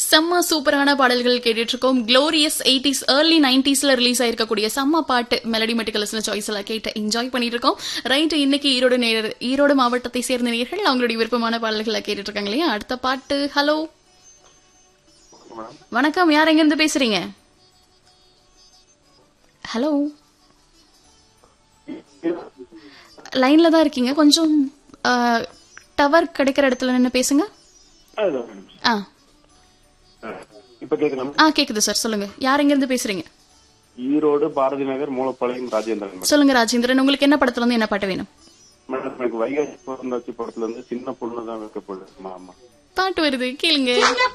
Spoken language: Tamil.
செம்ம சூப்பரான பாடல்கள் கேட்டுட்டு இருக்கோம் க்ளோரியஸ் எயிட்டிஸ் ஏர்லி நைன்டிஸ்ல ரிலீஸ் ஆயிருக்கக்கூடிய செம்ம பாட்டு மெலடி மெட்டிகல்ஸ்ல சாய்ஸ் எல்லாம் கேட்டு என்ஜாய் பண்ணிட்டு இருக்கோம் ரைட் இன்னைக்கு ஈரோடு நேர் ஈரோடு மாவட்டத்தை சேர்ந்த நேர்கள் அவங்களுடைய விருப்பமான பாடல்களை கேட்டுட்டு இருக்காங்க இல்லையா அடுத்த பாட்டு ஹலோ வணக்கம் யார் எங்க இருந்து பேசுறீங்க ஹலோ லைன்ல தான் இருக்கீங்க கொஞ்சம் டவர் கிடைக்கிற இடத்துல நின்று பேசுங்க ஆ இப்ப கேட்கலாம் ஆ கேக்குது சார் சொல்லுங்க யார் எங்க இருந்து பேசுறீங்க ஈரோடு பாரதி நகர் மூலப்பாளையம் ராஜேந்திரன் மேடம். சொல்லுங்க ராஜேந்திரன் உங்களுக்கு என்ன படத்துல இருந்து என்ன பாட்டு வேணும் மேடம் எனக்கு வைகாசி பிறந்தாச்சு படத்துல இருந்து சின்ன பொண்ணு தான் வைக்கப்படுது ஆமா பாட்டு வருது கேளுங்க